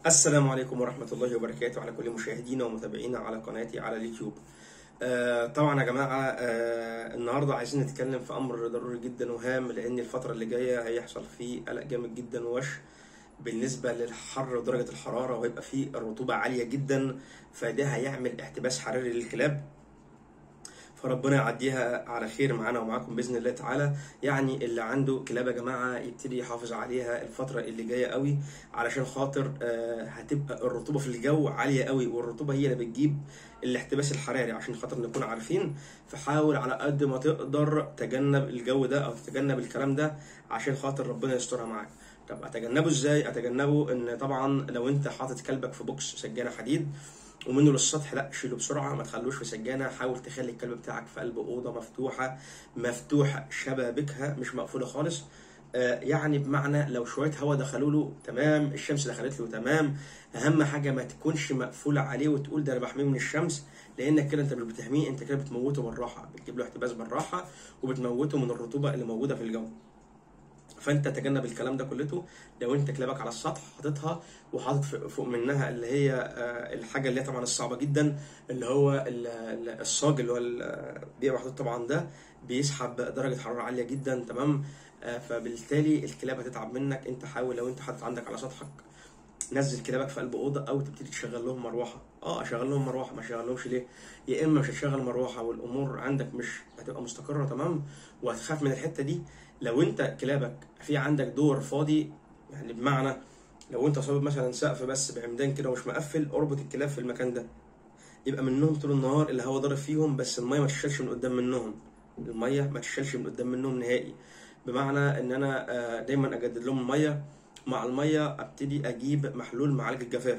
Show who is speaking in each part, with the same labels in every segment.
Speaker 1: السلام عليكم ورحمة الله وبركاته على كل مشاهدينا ومتابعينا على قناتي على اليوتيوب. آه طبعا يا جماعة آه النهاردة عايزين نتكلم في أمر ضروري جدا وهام لأن الفترة اللي جاية هيحصل فيه قلق جامد جدا ووش بالنسبة للحر ودرجة الحرارة وهيبقى فيه الرطوبة عالية جدا فده هيعمل احتباس حراري للكلاب فربنا يعديها على خير معانا ومعاكم باذن الله تعالى يعني اللي عنده كلاب يا جماعه يبتدي يحافظ عليها الفتره اللي جايه قوي علشان خاطر آه، هتبقى الرطوبه في الجو عاليه قوي والرطوبه هي اللي بتجيب الاحتباس الحراري عشان خاطر نكون عارفين فحاول على قد ما تقدر تجنب الجو ده او تتجنب الكلام ده عشان خاطر ربنا يسترها معاك طب اتجنبه ازاي اتجنبه ان طبعا لو انت حاطط كلبك في بوكس سجانه حديد ومنه للسطح لا شيله بسرعه ما تخلوش في سجانه حاول تخلي الكلب بتاعك في قلب اوضه مفتوحه مفتوحه شبابيكها مش مقفوله خالص آه، يعني بمعنى لو شويه هواء دخلوا له تمام الشمس دخلت له تمام اهم حاجه ما تكونش مقفوله عليه وتقول ده انا بحميه من الشمس لانك كده انت مش بتحميه انت كده بتموته بالراحه بتجيب له احتباس بالراحه وبتموته من الرطوبه اللي موجوده في الجو فانت تجنب الكلام ده كلته لو انت كلابك على السطح حاططها وحاطط ف- فوق منها اللي هي آه، الحاجه اللي هي طبعا الصعبه جدا اللي هو ال- ال- الصاج اللي هو ال- بيبقى محطوط طبعا ده بيسحب درجه حراره عاليه جدا تمام آه، فبالتالي الكلاب هتتعب منك انت حاول لو انت حاطط عندك على سطحك نزل كلابك في قلب اوضه او تبتدي تشغل لهم مروحه اه اشغل لهم مروحه ما اشغلهمش ليه يا اما مش هتشغل مروحه والامور عندك مش هتبقى مستقره تمام وهتخاف من الحته دي لو انت كلابك في عندك دور فاضي يعني بمعنى لو انت صابب مثلا سقف بس بعمدان كده ومش مقفل اربط الكلاب في المكان ده يبقى منهم طول النهار الهواء ضارب فيهم بس الميه ما تشيلش من قدام منهم الميه ما تشيلش من قدام منهم نهائي بمعنى ان انا آه، دايما اجدد لهم الميه مع الميه ابتدي اجيب محلول معالج الجفاف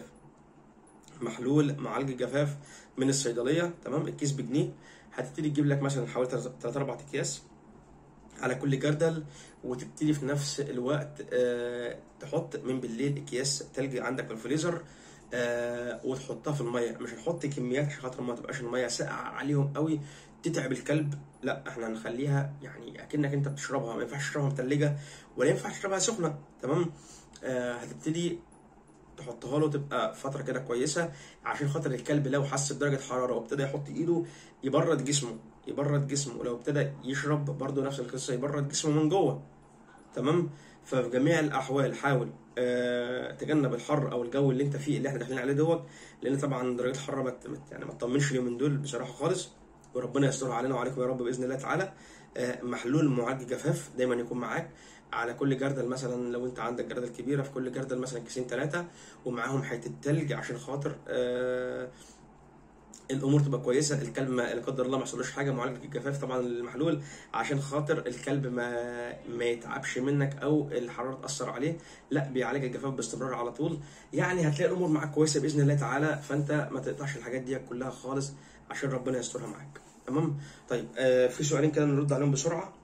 Speaker 1: محلول معالج الجفاف من الصيدليه تمام الكيس بجنيه هتبتدي تجيب لك مثلا حوالي 3 4 اكياس على كل جردل وتبتدي في نفس الوقت آه، تحط من بالليل اكياس تلج عندك في الفريزر آه، وتحطها في الميه مش هنحط كميات عشان خاطر ما تبقاش الميه ساقعه عليهم قوي تتعب الكلب لا احنا هنخليها يعني اكنك انت بتشربها ما ينفعش تشربها متلجه ولا ينفع تشربها سخنه تمام آه هتبتدي تحطها له تبقى فتره كده كويسه عشان خاطر الكلب لو حس بدرجه حراره وابتدى يحط ايده يبرد جسمه يبرد جسمه ولو ابتدى يشرب برضه نفس القصه يبرد جسمه من جوه تمام ففي جميع الاحوال حاول آه تجنب الحر او الجو اللي انت فيه اللي احنا داخلين عليه دوت لان طبعا درجه الحراره ما ت- ما ت- يعني ما تطمنش اليومين دول بصراحه خالص وربنا يسترها علينا وعليكم يا رب باذن الله تعالى آه محلول معالج جفاف دايما يكون معاك على كل جردل مثلا لو انت عندك جردل كبيره في كل جردل مثلا كيسين ثلاثه ومعاهم حته تلج عشان خاطر آه الامور تبقى كويسه الكلب ما لا قدر الله ما يحصلوش حاجه معالجه الجفاف طبعا المحلول عشان خاطر الكلب ما ما يتعبش منك او الحراره تاثر عليه لا بيعالج الجفاف باستمرار على طول يعني هتلاقي الامور معاك كويسه باذن الله تعالى فانت ما تقطعش الحاجات دي كلها خالص عشان ربنا يسترها معاك تمام طيب آه في سؤالين كده نرد عليهم بسرعه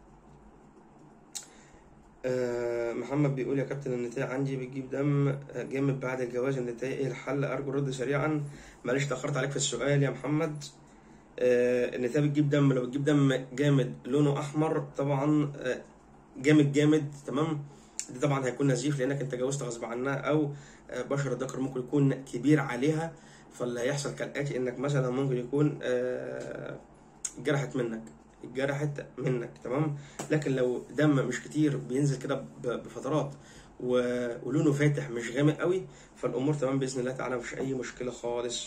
Speaker 1: آه، محمد بيقول يا كابتن النتاية عندي بتجيب دم جامد بعد الجواز النتاية ايه الحل ارجو رد سريعا معلش تاخرت عليك في السؤال يا محمد آه، النتاية بتجيب دم لو بتجيب دم جامد لونه احمر طبعا آه، جامد جامد تمام دي طبعا هيكون نزيف لانك انت جوزت غصب عنها او آه، بشر الذكر ممكن يكون كبير عليها فاللي هيحصل كالاتي انك مثلا ممكن يكون آه، جرحت منك اتجرحت منك تمام لكن لو دم مش كتير بينزل كده ب- بفترات و- ولونه فاتح مش غامق قوي فالامور تمام باذن الله تعالى مفيش اي مشكله خالص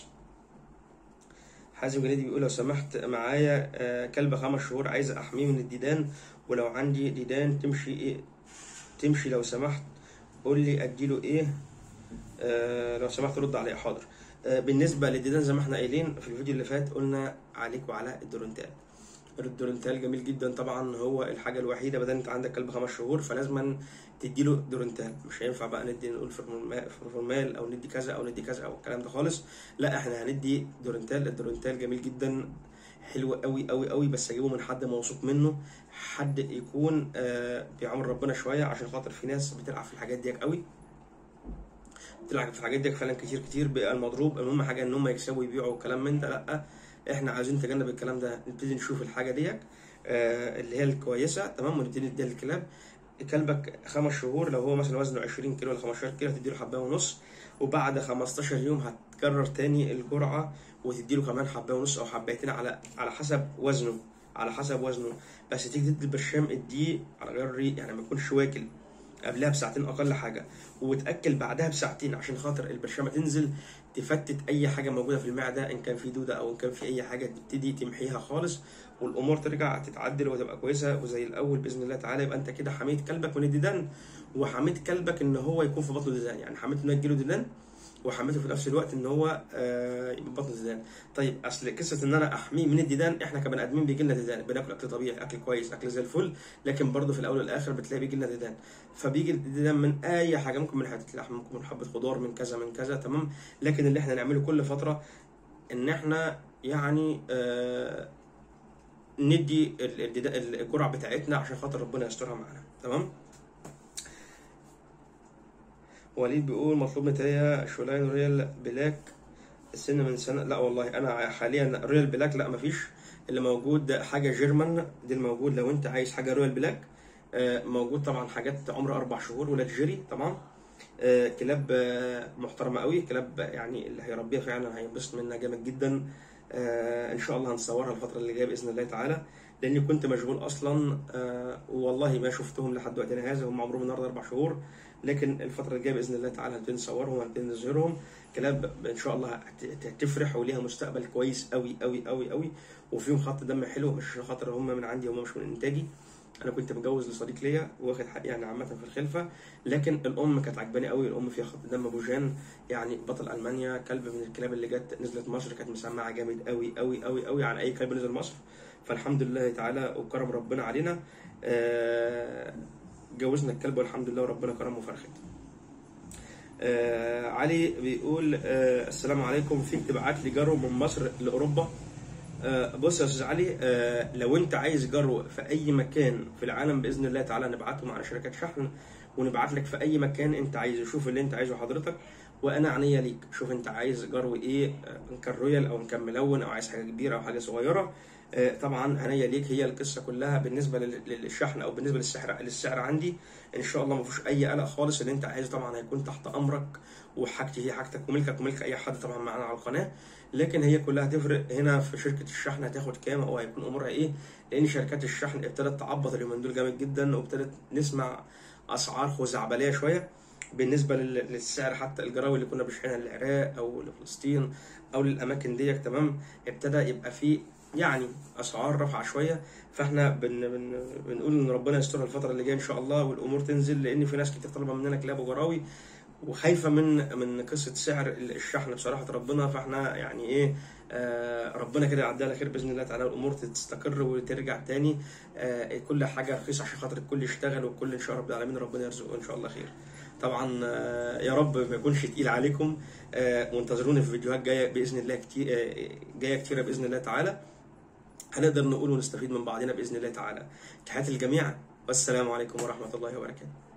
Speaker 1: حازم جنيدي بيقول لو سمحت معايا آه، كلب خمس شهور عايز احميه من الديدان ولو عندي ديدان تمشي ايه تمشي لو سمحت قول لي اديله ايه آه، لو سمحت رد عليه حاضر آه، بالنسبه للديدان زي ما احنا قايلين في الفيديو اللي فات قلنا عليك وعلى الدورنتال الدورنتال جميل جدا طبعا هو الحاجه الوحيده بدل انت عندك كلب خمس شهور فلازما تديله دورنتال مش هينفع بقى ندي نقول فورمال فورمال او ندي كذا او ندي كذا او الكلام ده خالص لا احنا هندي دورنتال الدورنتال جميل جدا حلو قوي قوي قوي بس اجيبه من حد موثوق منه حد يكون آه بيعامل ربنا شويه عشان خاطر في ناس بتلعب في الحاجات ديك قوي بتلعب في الحاجات ديك فعلا كتير كتير بقى المضروب المهم حاجه ان هم يكسبوا ويبيعوا وكلام من ده لا احنا عايزين نتجنب الكلام ده نبتدي نشوف الحاجه ديت آه اللي هي الكويسه تمام ونبتدي نديها للكلاب كلبك خمس شهور لو هو مثلا وزنه 20 كيلو ولا 15 كيلو هتديله حبايه ونص وبعد 15 يوم هتكرر تاني الجرعه وتديله كمان حبايه ونص او حبايتين على على حسب وزنه على حسب وزنه بس تيجي تدي البرشام اديه على غير الريق يعني ما يكونش واكل قبلها بساعتين اقل حاجه وتاكل بعدها بساعتين عشان خاطر البرشامه تنزل تفتت اي حاجه موجوده في المعده ان كان في دوده او ان كان في اي حاجه تبتدي تمحيها خالص والامور ترجع تتعدل وتبقى كويسه وزي الاول باذن الله تعالى يبقى انت كده حميت كلبك من الديدان وحميت كلبك ان هو يكون في بطنه ديدان يعني حميته انه يجيله ديدان وحميته في نفس الوقت ان هو آه، يبقى بطنه ديدان طيب اصل قصه ان انا احميه من الديدان احنا كبني ادمين بيجي لنا ديدان بناكل اكل طبيعي اكل كويس اكل زي الفل لكن برضه في الاول والاخر بتلاقي بيجي لنا ديدان فبيجي الديدان من اي حاجه ممكن من حته لحم ممكن من حبه خضار من كذا من كذا تمام لكن اللي احنا نعمله كل فتره ان احنا يعني آه ندي ال- الديدا- الجرعه بتاعتنا عشان خاطر ربنا يسترها معانا تمام وليد بيقول مطلوب نتايا شولاين ريال بلاك السن من سنه لا والله انا حاليا ريال بلاك لا مفيش اللي موجود حاجه جيرمان دي الموجود لو انت عايز حاجه رويال بلاك آه، موجود طبعا حاجات عمر اربع شهور ولاد جيري طبعا آه، كلاب آه، محترمه قوي كلاب يعني اللي هيربيها فعلا هينبسط منها جامد جدا آه، ان شاء الله هنصورها الفتره اللي جايه باذن الله تعالى لاني كنت مشغول اصلا آه، والله ما شفتهم لحد وقتنا هذا هم عمرهم النهارده اربع شهور لكن الفتره الجايه باذن الله تعالى هنبتدي نصورهم وهنبتدي نظهرهم كلاب ان شاء الله هت- هتفرح وليها مستقبل كويس قوي قوي قوي قوي وفيهم خط دم حلو مش عشان خاطر هم من عندي هم مش من انتاجي انا كنت متجوز لصديق ليا واخد حقي يعني عامه في الخلفه لكن الام كانت عجباني قوي الام فيها خط دم بوجان يعني بطل المانيا كلب من الكلاب اللي جت نزلت مصر كانت مسمعه جامد قوي قوي قوي قوي عن اي كلب نزل مصر فالحمد لله تعالى وكرم ربنا علينا آه، جوزنا الكلب والحمد لله وربنا كرمه وفرخت آه علي بيقول آه السلام عليكم فيك تبعت لي جرو من مصر لاوروبا آه بص يا استاذ علي آه لو انت عايز جرو في اي مكان في العالم باذن الله تعالى نبعتهم على شركات شحن ونبعت لك في اي مكان انت عايزه شوف اللي انت عايزه حضرتك وانا عنيا ليك شوف انت عايز جرو ايه آه، ان كان رويال او ان كان ملون او عايز حاجه كبيره او حاجه صغيره آه، طبعا عنيا ليك هي القصه كلها بالنسبه لل- للشحن او بالنسبه للسعر للسعر عندي ان شاء الله ما فيهوش اي قلق خالص اللي انت عايزه طبعا هيكون تحت امرك وحاجتي هي حاجتك وملكك وملك اي حد طبعا معانا على القناه لكن هي كلها هتفرق هنا في شركه الشحن هتاخد كام او هيكون امورها ايه لان شركات الشحن ابتدت تعبط اليومين دول جامد جدا وابتدت نسمع اسعار خزعبليه شويه بالنسبه لل- للسعر حتى الجراوي اللي كنا بنشحنها للعراق او لفلسطين او للاماكن ديت تمام ابتدى يبقى في يعني اسعار رافعه شويه فاحنا بن بن بنقول ان ربنا يسترها الفتره اللي جايه ان شاء الله والامور تنزل لان في ناس كتير طالبه مننا كلاب وجراوي وخايفه من من قصه سعر الشحن بصراحه ربنا فاحنا يعني ايه آه ربنا كده يعديها على خير باذن الله تعالى والامور تستقر وترجع تاني آه كل حاجه رخيصه عشان خاطر الكل يشتغل والكل ان شاء رب العالمين ربنا يرزقه ان شاء الله خير طبعا آه يا رب ما يكونش تقيل عليكم آه وانتظرونا في فيديوهات جايه باذن الله كتير آه جايه كتيره باذن الله تعالى هنقدر نقول ونستفيد من بعضنا باذن الله تعالى تحياتي للجميع والسلام عليكم ورحمه الله وبركاته